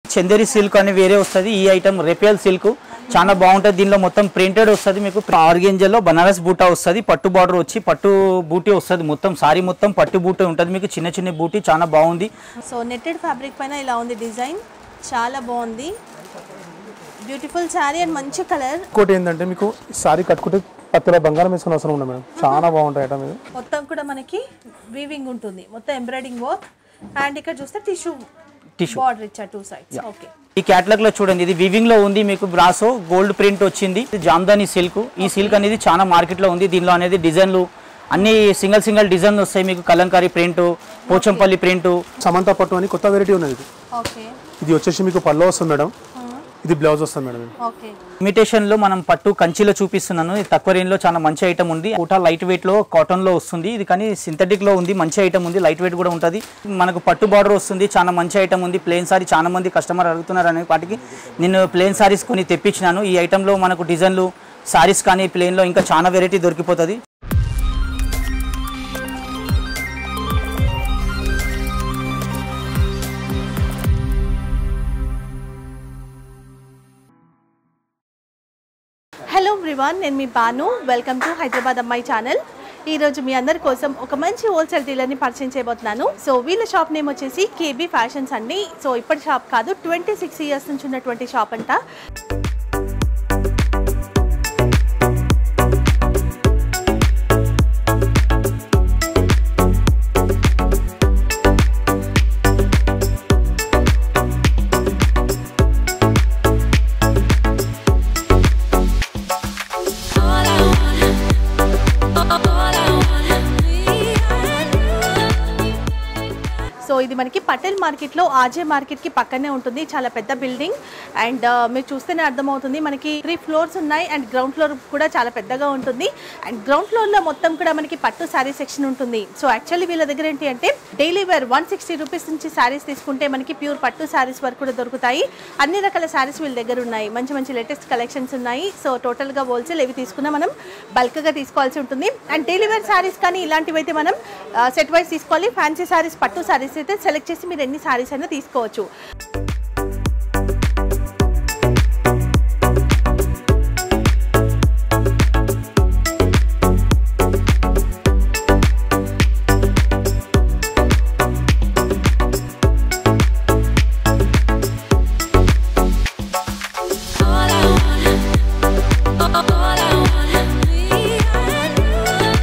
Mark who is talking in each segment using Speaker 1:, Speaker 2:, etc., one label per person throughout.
Speaker 1: Chanderi silk అని వేరే వస్తుంది ఈ ఐటమ్ రెపియల్ సిల్క్ చాలా బాగుంటుంది దీనిలో మొత్తం ప్రింటెడ్ వస్తుంది మీకు ఆర్గెంజల్లో బనారస్ బూటా వస్తుంది పట్టు బార్డర్ వచ్చి పట్టు బూటీ వస్తుంది మొత్తం సారీ మొత్తం పట్టు బూటీ ఉంటుంది మీకు చిన్న చిన్న బూటీ చాలా బాగుంది
Speaker 2: సో నెట్టెడ్ ఫ్యాబ్రిక్ పైన ఇలా ఉంది డిజైన్ చాలా బాగుంది బ్యూటిఫుల్ శారీ అండ్ మంచి కలర్
Speaker 3: ఇంకోటి ఏంటంటే మీకు సారీ కట్టుకుంటే పత్తిలో బంగారం వేసుకునే అవసరం ఉండదు మేడం చాలా బాగుంటాయి ఐటమ్ ఇది
Speaker 2: మొత్తం కూడా మనకి వీవింగ్ ఉంటుంది మొత్తం ఎంబ్రాయిడింగ్ వర్క్ అండ్ ఇక్కడ చూస్తే టిష్యూ
Speaker 1: Tissue.
Speaker 2: బార్డర్ ఇచ్చారు టూ సైడ్స్ ఓకే
Speaker 1: ఈ క్యాటలాగ్ లో చూడండి ఇది వివింగ్ లో ఉంది మీకు బ్రాసో గోల్డ్ ప్రింట్ వచ్చింది ఇది జామ్దాని సిల్క్ ఈ సిల్క్ అనేది చాలా మార్కెట్ లో ఉంది దీనిలో అనేది డిజైన్లు అన్ని సింగిల్ సింగిల్ డిజైన్ వస్తాయి మీకు కలంకారీ ప్రింట్ పోచంపల్లి ప్రింట్
Speaker 3: సమంత పట్టు అని కొత్త వెరైటీ ఉన్నది ఇది
Speaker 2: ఓకే
Speaker 3: ఇది వచ్చేసి మీకు పల్లో వస్తుంది మేడం ఇది బ్లౌజ్ వస్తుంది మేడం ఇది.
Speaker 2: ఓకే
Speaker 1: ఇమిటేషన్ లో మనం పట్టు కంచిలో చూపిస్తున్నాను ఇది తక్కువ రేంజ్ లో చాలా మంచి ఐటమ్ ఉంది ఊటా లైట్ వెయిట్ లో కాటన్ లో వస్తుంది ఇది కానీ సింథటిక్ లో ఉంది మంచి ఐటమ్ ఉంది లైట్ వెయిట్ కూడా ఉంటుంది మనకు పట్టు బార్డర్ వస్తుంది చాలా మంచి ఐటమ్ ఉంది ప్లేన్ సారీ చాలా మంది కస్టమర్ అడుగుతున్నారు అనే వాటికి నేను ప్లేన్ సారీస్ కొన్ని తెప్పించినాను ఈ ఐటమ్ లో మనకు డిజైన్లు సారీస్ కానీ ప్లేన్ లో ఇంకా చాలా వెరైటీ దొరికిపోతుంది
Speaker 2: హలో ఎవ్రీవన్ నేను మీ బాను వెల్కమ్ టు హైదరాబాద్ అమ్మాయి ఛానల్ ఈ రోజు మీ అందరి కోసం ఒక మంచి హోల్సేల్ డీలర్ని పరిచయం చేయబోతున్నాను సో వీళ్ళ షాప్ నేమ్ వచ్చేసి కేబీ ఫ్యాషన్స్ అండి సో ఇప్పటి షాప్ కాదు ట్వంటీ సిక్స్ ఇయర్స్ నుంచి ఉన్నటువంటి షాప్ అంట
Speaker 4: All I want, all I want, me and you.
Speaker 2: So ఇది మనకి పటేల్ మార్కెట్లో ఆజే మార్కెట్కి పక్కనే ఉంటుంది చాలా పెద్ద బిల్డింగ్ అండ్ మీరు చూస్తేనే అర్థమవుతుంది మనకి త్రీ ఫ్లోర్స్ ఉన్నాయి అండ్ గ్రౌండ్ ఫ్లోర్ కూడా చాలా పెద్దగా ఉంటుంది అండ్ గ్రౌండ్ ఫ్లోర్లో మొత్తం కూడా మనకి పట్టు శారీ సెక్షన్ ఉంటుంది సో యాక్చువల్లీ వీళ్ళ దగ్గర ఏంటి అంటే daily wear one sixty rupees నుంచి శారీస్ తీసుకుంటే మనకి ప్యూర్ పట్టు శారీస్ వరకు కూడా దొరుకుతాయి అన్ని రకాల శారీస్ వీళ్ళ దగ్గర ఉన్నాయి మంచి మంచి లేటెస్ట్ కలెక్షన్స్ ఉన్నాయి సో టోటల్గా హోల్సేల్ ఇవి తీసుకున్నా మనం బల్క్గా తీసుకోవాల్సి ఉంటుంది అండ్ డైలీ వేర్ శారీస్ కానీ ఇలాంటివి అయితే మనం సెట్ వైజ్ తీసుకోవాలి ఫ్యాన్సీ శారీస్ పట్టు శారీస్ అయితే సెలెక్ట్ చేసి మీరు ఎన్ని శారీస్ అయినా తీసుకోవచ్చు
Speaker 4: All I want, all I want, me and you.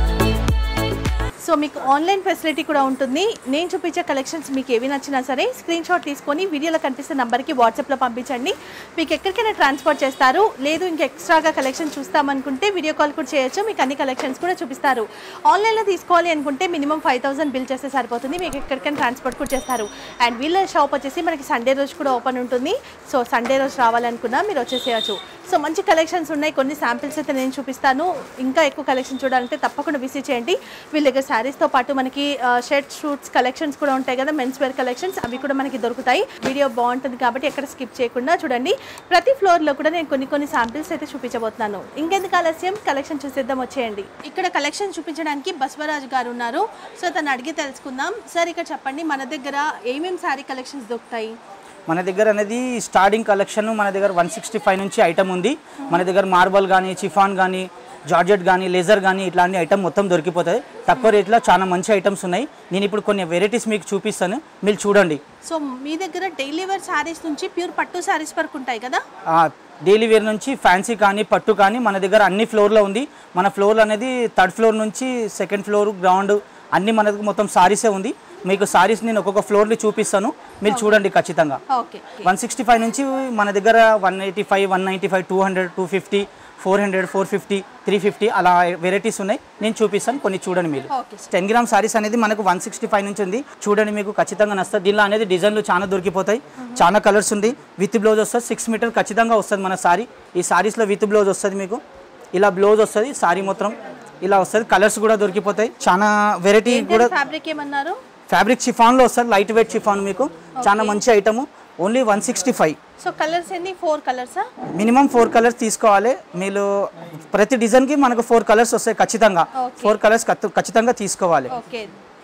Speaker 2: So మీకు ఆన్లైన్ ఫెసిలిటీ కూడా ఉంటుంది నేను చూపించే కలెక్షన్స్ మీకు ఏవి నచ్చినా సరే స్క్రీన్ షాట్ తీసుకొని వీడియోలో కనిపిస్తున్న నంబర్కి వాట్సాప్లో పంపించండి మీకు ఎక్కడికైనా ట్రాన్స్ఫర్ చేస్తారు లేదు ఇంకా ఎక్స్ట్రాగా కలెక్షన్ చూస్తామనుకుంటే వీడియో కాల్ కూడా చేయొచ్చు మీకు అన్ని కలెక్షన్స్ కూడా చూపిస్తారు ఆన్లైన్లో తీసుకోవాలి అనుకుంటే మినిమం ఫైవ్ థౌసండ్ బిల్ చేస్తే సరిపోతుంది మీకు ఎక్కడికైనా ట్రాన్స్పోర్ట్ కూడా చేస్తారు అండ్ వీళ్ళ షాప్ వచ్చేసి మనకి సండే రోజు కూడా ఓపెన్ ఉంటుంది సో సండే రోజు రావాలనుకున్నా మీరు వచ్చేసేయచ్చు సో మంచి కలెక్షన్స్ ఉన్నాయి కొన్ని శాంపిల్స్ అయితే నేను చూపిస్తాను ఇంకా ఎక్కువ కలెక్షన్ చూడాలంటే తప్పకుండా విజిట్ చేయండి వీళ్ళ దగ్గర శారీస్తో పాటు మనకి షర్ట్ షూట్స్ కలెక్షన్స్ కూడా ఉంటాయి కదా మెన్స్ వేర్ కలెక్షన్స్ అవి కూడా మనకి దొరుకుతాయి వీడియో బాగుంటుంది కాబట్టి ఎక్కడ స్కిప్ చేయకుండా చూడండి ప్రతి ఫ్లోర్లో కూడా నేను కొన్ని కొన్ని శాంపిల్స్ అయితే చూపించబోతున్నాను ఇంకెందుకు ఆలస్యం కలెక్షన్ చూసేద్దాం వచ్చేయండి ఇక్కడ కలెక్షన్ చూపించడానికి బస్వరాజు గారు ఉన్నారు సో తను అడిగి తెలుసుకుందాం సార్ ఇక్కడ చెప్పండి మన దగ్గర ఏమేమి శారీ కలెక్షన్స్ దొరుకుతాయి
Speaker 1: మన దగ్గర అనేది స్టార్టింగ్ కలెక్షన్ మన దగ్గర వన్ సిక్స్టీ ఫైవ్ నుంచి ఐటమ్ ఉంది మన దగ్గర మార్బల్ కానీ చిఫాన్ కానీ జార్జెట్ కానీ లేజర్ కానీ ఇట్లాంటి ఐటమ్ మొత్తం దొరికిపోతాయి తక్కువ రేట్లో చాలా మంచి ఐటమ్స్ ఉన్నాయి నేను ఇప్పుడు కొన్ని వెరైటీస్ మీకు చూపిస్తాను మీరు చూడండి
Speaker 2: సో మీ దగ్గర డైలీ వేర్ శారీస్ నుంచి ప్యూర్ పట్టు శారీస్ వరకు ఉంటాయి కదా
Speaker 1: డైలీ వేర్ నుంచి ఫ్యాన్సీ కానీ పట్టు కానీ మన దగ్గర అన్ని ఫ్లోర్లో ఉంది మన ఫ్లోర్ అనేది థర్డ్ ఫ్లోర్ నుంచి సెకండ్ ఫ్లోర్ గ్రౌండ్ అన్ని మన దగ్గర మొత్తం సారీసే ఉంది మీకు సారీస్ నేను ఒక్కొక్క ఫ్లోర్ని చూపిస్తాను మీరు చూడండి ఖచ్చితంగా
Speaker 2: ఓకే
Speaker 1: వన్ సిక్స్టీ ఫైవ్ నుంచి మన దగ్గర one eighty five one ninety five two hundred two fifty four hundred four fifty three fifty అలా వెరైటీస్ ఉన్నాయి నేను చూపిస్తాను కొన్ని చూడండి మీరు
Speaker 2: Okay.
Speaker 1: టెన్ గ్రామ్ సారీస్ అనేది మనకు వన్ సిక్స్టీ ఫైవ్ నుంచి ఉంది చూడండి మీకు ఖచ్చితంగా నస్తుంది దీనిలో అనేది డిజైన్లు చాలా దొరికిపోతాయి చాలా కలర్స్ ఉంది విత్ బ్లౌజ్ వస్తుంది సిక్స్ మీటర్ ఖచ్చితంగా వస్తుంది మన సారీ ఈ సారీస్లో విత్ బ్లౌజ్ వస్తుంది మీకు ఇలా బ్లౌజ్ వస్తుంది సారీ మొత్తం ఇలా వస్తుంది కలర్స్ కూడా దొరికిపోతాయి చాలా వెరైటీ కూడా
Speaker 2: ఫ్యాబ్రిక్ ఏమన్నారు
Speaker 1: ఫ్యాబ్రిక్ షిఫాన్లో వస్తుంది లైట్ వెయిట్ షిఫాన్ మీకు చాలా మంచి item only one sixty five
Speaker 2: so colours ఎన్ని ఫోర్ కలర్సా
Speaker 1: మినిమం ఫోర్ కలర్స్ తీసుకోవాలి మీరు ప్రతి డిజైన్కి మనకు ఫోర్ కలర్స్ వస్తాయి ఖచ్చితంగా
Speaker 2: Okay.
Speaker 1: ఫోర్ కలర్స్ ఖచ్చితంగా తీసుకోవాలి
Speaker 2: ఓకే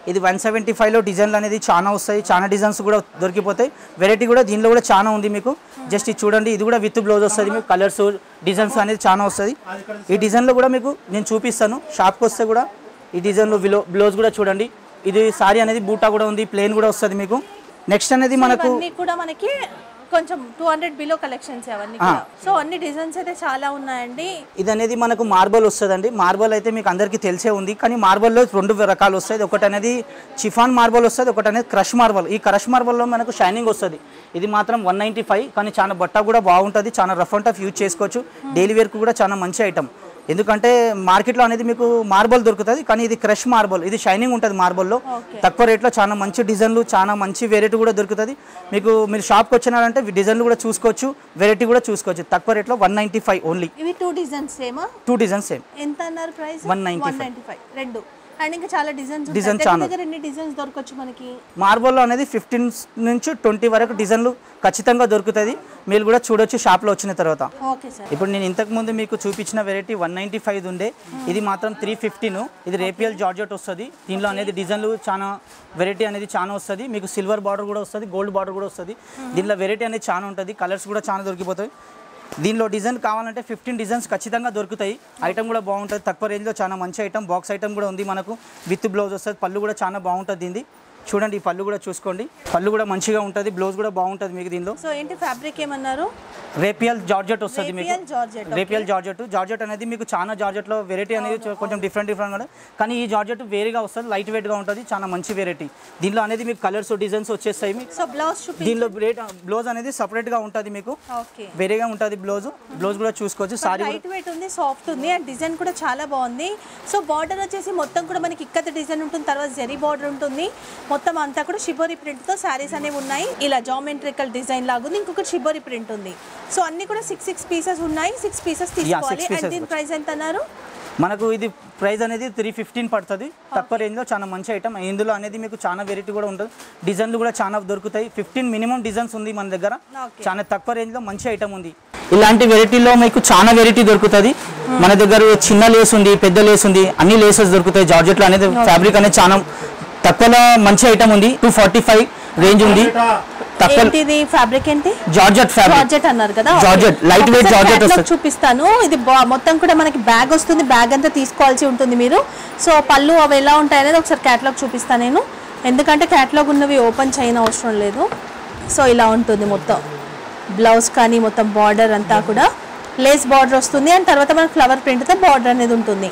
Speaker 1: ఇది వన్ సెవెంటీ ఫైవ్లో డిజైన్లు అనేది చాలా వస్తాయి చాలా డిజైన్స్ కూడా దొరికిపోతాయి వెరైటీ కూడా దీనిలో కూడా చాలా ఉంది మీకు జస్ట్ ఇది చూడండి ఇది కూడా విత్ బ్లౌజ్ వస్తుంది మీకు కలర్స్ డిజైన్స్ అనేది చాలా వస్తుంది ఈ డిజైన్లో కూడా మీకు నేను చూపిస్తాను షాప్కి వస్తే కూడా ఈ డిజైన్లో విలో బ్లౌజ్ కూడా చూడండి ఇది సారీ అనేది బూటా కూడా ఉంది ప్లేన్ కూడా వస్తుంది మీకు నెక్స్ట్ అనేది మనకు
Speaker 2: ఇవన్నీ కూడా మనకి కొంచెం టూ హండ్రెడ్ బిలో కలెక్షన్స్ అవన్నీ కూడా సో అన్ని డిజైన్స్ అయితే చాలా ఉన్నాయండి
Speaker 1: ఇది అనేది మనకు మార్బల్ వస్తుందండి మార్బల్ అయితే మీకు అందరికీ తెలిసే ఉంది కానీ మార్బల్లో రెండు రకాలు వస్తాయి ఒకటి అనేది చిఫాన్ మార్బల్ వస్తుంది ఒకటి అనేది క్రష్ మార్బల్ ఈ క్రష్ మార్బల్లో మనకు షైనింగ్ వస్తుంది ఇది మాత్రం వన్ నైంటీ ఫైవ్ కానీ చాలా బట్ట కూడా బాగుంటుంది చాలా రఫ్ అండ్ టఫ్ యూజ్ చేసుకోవచ్చు డైలీ వేర్కి కూడా చాలా మంచి ఐటమ్ ఎందుకంటే మార్కెట్లో అనేది మీకు మార్బల్ దొరుకుతుంది కానీ ఇది క్రష్ మార్బల్ ఇది షైనింగ్ ఉంటుంది మార్బల్లో తక్కువ రేట్లో చాలా మంచి డిజైన్లు చాలా మంచి వెరైటీ కూడా దొరుకుతుంది మీకు మీరు షాప్కి వచ్చినారంటే డిజైన్లు కూడా చూసుకోవచ్చు వెరైటీ కూడా చూసుకోవచ్చు తక్కువ రేట్లో వన్ నైంటీ ఫైవ్ ఓన్లీ
Speaker 2: ఇవి టూ డిజైన్స్ సేమా
Speaker 1: టూ డిజైన్స్ సేమ్
Speaker 2: ఎంత అన్నారు ప్రైస్
Speaker 1: 195.
Speaker 2: ఫైవ్ రెండు అండ్ ఇంకా చాలా డిజైన్స్
Speaker 1: Design
Speaker 2: ఉంటాయి
Speaker 1: చాలా.
Speaker 2: దగ్గర ఎన్ని డిజైన్స్ దొరకచ్చు మనకి
Speaker 1: మార్బల్లో అనేది ఫిఫ్టీన్ నుంచి ట్వంటీ వరకు డిజైన్లు ఖచ్చితంగా దొరుకుతుంది మీరు కూడా చూడొచ్చు షాప్లో వచ్చిన తర్వాత
Speaker 2: ఓకే సార్
Speaker 1: ఇప్పుడు నేను ఇంతకు ముందు మీకు చూపించిన వెరైటీ వన్ నైంటీ ఫైవ్ ఉండే ఇది మాత్రం త్రీ ఫిఫ్టీన్ ఇది రేపియల్ జార్జెట్ వస్తుంది దీనిలో అనేది డిజైన్లు చాలా వెరైటీ అనేది చాలా వస్తుంది మీకు సిల్వర్ బార్డర్ కూడా వస్తుంది గోల్డ్ బార్డర్ కూడా వస్తుంది దీనిలో వెరైటీ అనేది చాలా ఉంటుంది కలర్స్ కూడా చాలా దొరికిపోతాయి దీనిలో డిజైన్ కావాలంటే ఫిఫ్టీన్ డిజైన్స్ ఖచ్చితంగా దొరుకుతాయి ఐటమ్ కూడా బాగుంటుంది తక్కువ రేంజ్లో చాలా మంచి ఐటమ్ బాక్స్ ఐటమ్ కూడా ఉంది మనకు విత్ బ్లౌజ్ వస్తుంది పళ్ళు కూడా చాలా బాగుంటుంది దీనిది చూడండి ఈ పళ్ళు కూడా చూసుకోండి పళ్ళు కూడా మంచిగా ఉంటుంది బ్లౌజ్ కూడా బాగుంటుంది మీకు దీనిలో
Speaker 2: సో ఏంటి ఫ్యాబ్రిక్ ఏమన్నారు
Speaker 1: రేపియల్ జార్జెట్ వస్తుంది మీకు
Speaker 2: Rapial georgette, okay.
Speaker 1: రేపియల్ జార్జెట్ జార్జెట్ అనేది మీకు చాలా జార్జెట్లో వెరైటీ అనేది చూ- కొంచెం డిఫరెంట్ డిఫరెంట్ కూడా కానీ ఈ జార్జెట్ వేరేగా వస్తుంది లైట్ వెయిట్గా ఉంటుంది చాలా మంచి వెరైటీ దీనిలో అనేది మీకు కలర్స్ డిజైన్స్ వచ్చేస్తాయి మీకు
Speaker 2: సో బ్లౌజ్ చూపి
Speaker 1: దీనిలో రేట్ బ్లౌజ్ అనేది సపరేట్గా ఉంటుంది మీకు
Speaker 2: ఓకే
Speaker 1: వేరేగా ఉంటుంది బ్లౌజ్ బ్లౌజ్ కూడా చూసుకోవచ్చు సారీ
Speaker 2: లైట్ వెయిట్ ఉంది సాఫ్ట్ ఉంది అండ్ డిజైన్ కూడా చాలా బాగుంది సో బార్డర్ వచ్చేసి మొత్తం కూడా మనకి ఇక్కత డిజైన్ ఉంటుంది తర్వాత జెరీ బార్డర్ ఉంటుంది మొత్తం అంతా కూడా షిబోరి ప్రింట్ తో శారీస్ అనేవి ఉన్నాయి ఇలా జామెట్రికల్ డిజైన్ లాగా ఉంది ఇంకొకటి షిబోరి ప్రింట్ ఉంది సో అన్ని కూడా సిక్స్ సిక్స్ పీసెస్ ఉన్నాయి సిక్స్ పీసెస్ తీసుకోవాలి
Speaker 1: pieces
Speaker 2: అండ్ దీని ప్రైస్ ఎంత అన్నారు
Speaker 1: మనకు ఇది ప్రైస్ అనేది త్రీ ఫిఫ్టీన్ పడుతుంది తక్కువ రేంజ్లో చాలా మంచి ఐటమ్ ఇందులో అనేది మీకు చాలా వెరైటీ కూడా ఉంటుంది డిజైన్లు కూడా చాలా దొరుకుతాయి ఫిఫ్టీన్ మినిమం డిజైన్స్ ఉంది మన దగ్గర
Speaker 2: Okay.
Speaker 1: చాలా తక్కువ రేంజ్లో మంచి ఐటమ్ ఉంది ఇలాంటి వెరైటీలో మీకు చాలా వెరైటీ దొరుకుతుంది మన దగ్గర చిన్న లేస్ ఉంది పెద్ద లేస్ ఉంది అన్ని లేసెస్ దొరుకుతాయి జార్జెట్లో అనేది ఫ్యాబ్రిక్ అనేది చాలా తక్కువలో మంచి ఐటమ్ ఉంది టూ ఫార్టీ ఫైవ్ రేంజ్ ఉంది తక్కువ
Speaker 2: ఏంటిది ఫ్యాబ్రిక్ ఏంటి
Speaker 1: జార్జెట్ ఫ్యాబ్రిక్
Speaker 2: జార్జెట్ అన్నారు కదా
Speaker 1: Georgette, light weight
Speaker 2: ఒకసారి
Speaker 1: georgette
Speaker 2: catalog
Speaker 1: వస్తుంది.
Speaker 2: చూపిస్తాను ఇది బా- మొత్తం కూడా మనకి బ్యాగ్ వస్తుంది బ్యాగ్ అంతా తీసుకోవాల్సి ఉంటుంది మీరు సో పళ్ళు అవి ఎలా ఉంటాయి అనేది ఒకసారి క్యాటలాగ్ చూపిస్తాను నేను ఎందుకంటే క్యాటలాగ్ ఉన్నవి ఓపెన్ చేయని అవసరం లేదు సో ఇలా ఉంటుంది మొత్తం బ్లౌజ్ కానీ మొత్తం బార్డర్ అంతా కూడా లేస్ బార్డర్ వస్తుంది అండ్ తర్వాత మనకి ఫ్లవర్ ప్రింట్తో బార్డర్ అనేది ఉంటుంది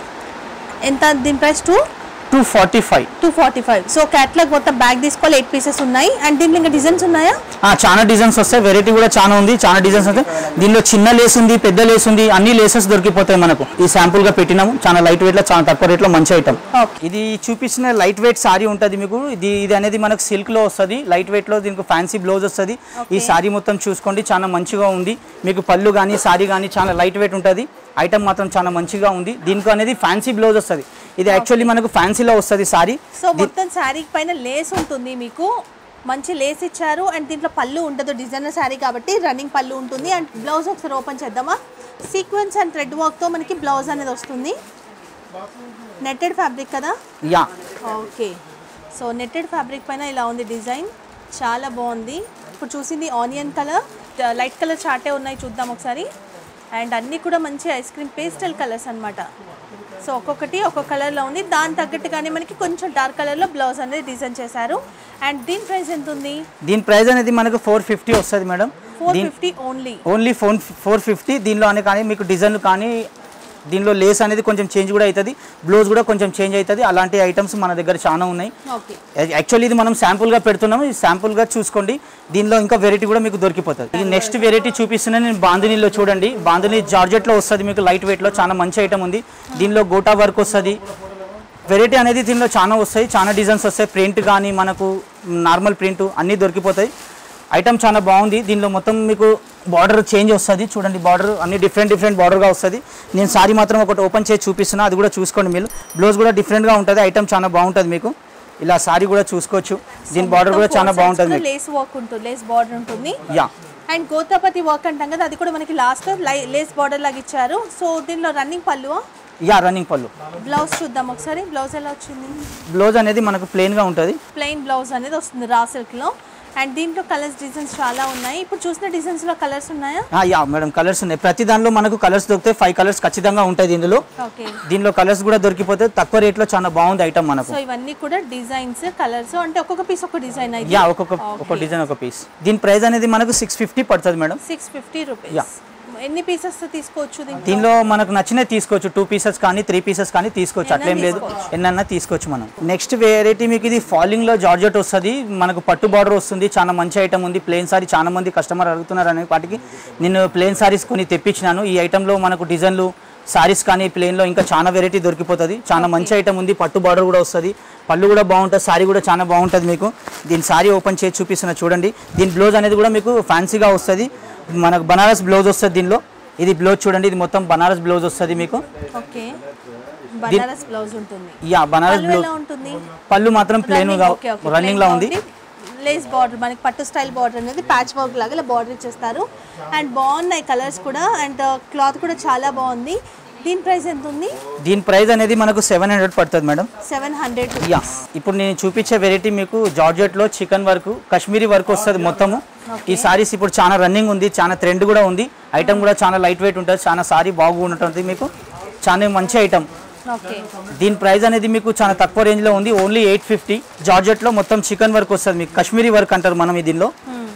Speaker 2: ఎంత దీని price two
Speaker 1: two forty five
Speaker 2: two forty five so catalogue మొత్తం బ్యాగ్ తీసుకోవాలి ఎయిట్ పీసెస్ ఉన్నాయి అండ్ దీంట్లో ఇంకా డిజైన్స్ ఉన్నాయా
Speaker 1: చాలా డిజైన్స్ వస్తాయి వెరైటీ కూడా చాలా ఉంది చాలా డిజైన్స్ వస్తాయి దీనిలో చిన్న లేస్ ఉంది పెద్ద లేస్ ఉంది అన్ని లేసెస్ దొరికిపోతాయి మనకు ఈ శాంపుల్ గా పెట్టినాము చాలా లైట్ వెయిట్ లో చాలా తక్కువ రేట్ లో మంచి ఐటమ్
Speaker 2: ఓకే
Speaker 1: ఇది చూపించిన లైట్ వెయిట్ సారీ ఉంటుంది మీకు ఇది ఇది అనేది మనకు సిల్క్ లో వస్తుంది లైట్ వెయిట్ లో దీనికి ఫ్యాన్సీ బ్లౌజ్ వస్తుంది ఈ సారీ మొత్తం చూసుకోండి చాలా మంచిగా ఉంది మీకు పళ్ళు కానీ సారీ కానీ చాలా లైట్ వెయిట్ ఉంటుంది ఐటమ్ మాత్రం చాలా మంచిగా ఉంది దీనికి అనేది ఫ్యాన్సీ బ్లౌజ్ వస్తుంది ఇది యాక్చువల్లీ మనకు ఫ్యాన్సీలో వస్తుంది సారీ
Speaker 2: సో మొత్తం శారీ పైన లేస్ ఉంటుంది మీకు మంచి లేస్ ఇచ్చారు అండ్ దీంట్లో పళ్ళు ఉండదు డిజైనర్ శారీ కాబట్టి రన్నింగ్ పళ్ళు ఉంటుంది అండ్ బ్లౌజ్ ఒకసారి ఓపెన్ చేద్దామా సీక్వెన్స్ అండ్ థ్రెడ్ వర్క్తో మనకి బ్లౌజ్ అనేది వస్తుంది నెట్టెడ్ ఫ్యాబ్రిక్ కదా
Speaker 1: yeah
Speaker 2: okay so netted fabric పైన ఇలా ఉంది డిజైన్ చాలా బాగుంది ఇప్పుడు చూసింది ఆనియన్ కలర్ లైట్ కలర్ చార్టే ఉన్నాయి చూద్దాం ఒకసారి అండ్ అన్నీ కూడా మంచి ఐస్ క్రీమ్ పేస్టల్ కలర్స్ అన్నమాట సో ఒక్కొక్కటి ఒక్కొక్క కలర్లో ఉంది దాని తగ్గట్టుగానే మనకి కొంచెం డార్క్ కలర్లో బ్లౌజ్ అనేది డిజైన్ చేశారు అండ్ దీని ప్రైస్ ఎంత ఉంది
Speaker 1: దీని ప్రైస్ అనేది మనకు ఫోర్ ఫిఫ్టీ వస్తుంది మేడం
Speaker 2: ఫోర్
Speaker 1: దీని
Speaker 2: fifty only
Speaker 1: only phone four fifty దీనిలో అనే కానీ మీకు డిజైన్ కానీ దీనిలో లేస్ అనేది కొంచెం చేంజ్ కూడా అవుతుంది బ్లౌజ్ కూడా కొంచెం చేంజ్ అవుతుంది అలాంటి ఐటమ్స్ మన దగ్గర చాలా ఉన్నాయి
Speaker 2: ఓకే
Speaker 1: యాక్చువల్లీ ఇది మనం శాంపుల్గా పెడుతున్నాము ఈ శాంపుల్గా చూసుకోండి దీనిలో ఇంకా వెరైటీ కూడా మీకు దొరికిపోతుంది ఇది నెక్స్ట్ వెరైటీ చూపిస్తున్నాను నేను బాందినీలో చూడండి బాందిని జార్జెట్లో వస్తుంది మీకు లైట్ వెయిట్లో చాలా మంచి ఐటమ్ ఉంది దీనిలో గోటా వర్క్ వస్తుంది వెరైటీ అనేది దీనిలో చాలా వస్తాయి చాలా డిజైన్స్ వస్తాయి ప్రింట్ కానీ మనకు నార్మల్ ప్రింట్ అన్నీ దొరికిపోతాయి ఐటమ్ చాలా బాగుంది దీనిలో మొత్తం మీకు బార్డర్ చేంజ్ వస్తుంది చూడండి బార్డర్ అన్ని డిఫరెంట్ డిఫరెంట్ బార్డర్గా వస్తుంది నేను సారీ మాత్రం ఒకటి ఓపెన్ చేసి చూపిస్తున్నా అది కూడా చూసుకోండి మీరు బ్లౌజ్ కూడా డిఫరెంట్గా ఉంటుంది ఐటమ్ చాలా బాగుంటుంది మీకు ఇలా సారీ కూడా చూసుకోవచ్చు దీని బార్డర్ కూడా చాలా బాగుంటుంది మీకు
Speaker 2: లేస్ వర్క్ ఉంటుంది లేస్ బార్డర్ ఉంటుంది
Speaker 1: యా
Speaker 2: అండ్ గోతాపతి వర్క్ అంటాం కదా అది కూడా మనకి లాస్ట్ లేస్ బార్డర్ లాగా ఇచ్చారు సో దీనిలో రన్నింగ్ పళ్ళు
Speaker 1: యా రన్నింగ్ పళ్ళు
Speaker 2: బ్లౌజ్ చూద్దాం ఒకసారి బ్లౌజ్ ఎలా వచ్చింది
Speaker 1: బ్లౌజ్ అనేది మనకు ప్లెయిన్గా ఉంటుంది
Speaker 2: ప్లెయిన్ బ్లౌజ్ అనేది వస్తుంది రా సిల్క్లో అండ్ దీంట్లో కలర్స్ డిజైన్స్ చాలా ఉన్నాయి ఇప్పుడు చూసిన డిజైన్స్లో కలర్స్ ఉన్నాయా
Speaker 1: యా మేడం కలర్స్ ఉన్నాయి ప్రతి దానిలో మనకు కలర్స్ దొరికితే ఫైవ్ కలర్స్ ఖచ్చితంగా ఉంటుంది ఇందులో
Speaker 2: ఓకే
Speaker 1: దీనిలో కలర్స్ కూడా దొరికిపోతే తక్కువ రేట్లో చాలా బాగుంది ఐటమ్ మనకు
Speaker 2: సో ఇవన్నీ కూడా డిజైన్స్ కలర్స్ అంటే ఒక్కొక్క పీస్ ఒక డిజైన్ అయితే
Speaker 1: యా ఒక్కొక్క ఒక డిజైన్ ఒక పీస్ దీని ప్రైస్ అనేది మనకు సిక్స్ ఫిఫ్టీ పడుతుంది madam
Speaker 2: six fifty
Speaker 1: Yeah.
Speaker 2: Rupees ఎన్ని పీసెస్ తీసుకోవచ్చు దీంట్లో
Speaker 1: దీనిలో మనకు నచ్చినవి తీసుకోవచ్చు టూ పీసెస్ కానీ త్రీ పీసెస్ కానీ తీసుకోవచ్చు అట్లేం లేదు ఎన్నన్నా తీసుకోవచ్చు మనం నెక్స్ట్ వెరైటీ మీకు ఇది ఫాలింగ్ లో జార్జెట్ వస్తుంది మనకు పట్టు బార్డర్ వస్తుంది చాలా మంచి ఐటమ్ ఉంది ప్లేన్ సారీ చాలా మంది కస్టమర్ అడుగుతున్నారు అనే వాటికి నేను ప్లేన్ సారీస్ కొన్ని తెప్పించినాను ఈ ఐటెంలో మనకు డిజైన్లు సారీస్ కానీ ప్లేన్లో ఇంకా చాలా వెరైటీ దొరికిపోతుంది చాలా మంచి ఐటమ్ ఉంది పట్టు బార్డర్ కూడా వస్తుంది పళ్ళు కూడా బాగుంటుంది సారీ కూడా చాలా బాగుంటుంది మీకు దీని సారీ ఓపెన్ చేసి చూపిస్తున్నా చూడండి దీని బ్లౌజ్ అనేది కూడా మీకు ఫ్యాన్సీగా వస్తుంది మనకు బనారస్ బ్లౌజ్ వస్తుంది దీనిలో ఇది బ్లౌజ్ చూడండి ఇది మొత్తం బనారస్ బ్లౌజ్ వస్తుంది మీకు
Speaker 2: ఓకే బనారస్ బ్లౌజ్ ఉంటుంది
Speaker 1: యా బనారస్
Speaker 2: పళ్ళు
Speaker 1: బ్లౌజ్
Speaker 2: ఎలా ఉంటుంది
Speaker 1: పళ్ళు మాత్రం ప్లేన్ గా
Speaker 2: ఓకే, ఓకే,
Speaker 1: రన్నింగ్
Speaker 2: plain
Speaker 1: లా
Speaker 2: గా
Speaker 1: ఉంది
Speaker 2: లేస్ బార్డర్ మనకి పట్టు స్టైల్ బార్డర్ అనేది ప్యాచ్ వర్క్ లాగా ఇలా బార్డర్ ఇచ్చేస్తారు అండ్ బాగున్నాయి కలర్స్ కూడా అండ్ క్లాత్ కూడా చాలా బాగుంది దీని ప్రైస్ ఎంత ఉంది
Speaker 1: దీని ప్రైస్ అనేది మనకు సెవెన్ హండ్రెడ్ పడుతుంది మేడం
Speaker 2: సెవెన్ హండ్రెడ్
Speaker 1: యా ఇప్పుడు నేను చూపించే వెరైటీ మీకు జార్జెట్ లో చికెన్ వర్క్ కాశ్మీరీ వర్క్ వస్తుంది మొత్తము ఈ సారీస్ ఇప్పుడు చాలా రన్నింగ్ ఉంది చాలా ట్రెండ్ కూడా ఉంది ఐటమ్ కూడా చాలా లైట్ వెయిట్ ఉంటుంది చాలా సారీ బాగుంటుంది మీకు చాలా మంచి ఐటమ్
Speaker 2: ఓకే
Speaker 1: దీని ప్రైస్ అనేది మీకు చాలా తక్కువ రేంజ్ లో ఉంది ఓన్లీ ఎయిట్ ఫిఫ్టీ జార్జెట్ లో మొత్తం చికెన్ వర్క్ వస్తుంది మీకు కాశ్మీరీ వర్క్ అంటారు మనం ఈ దీనిలో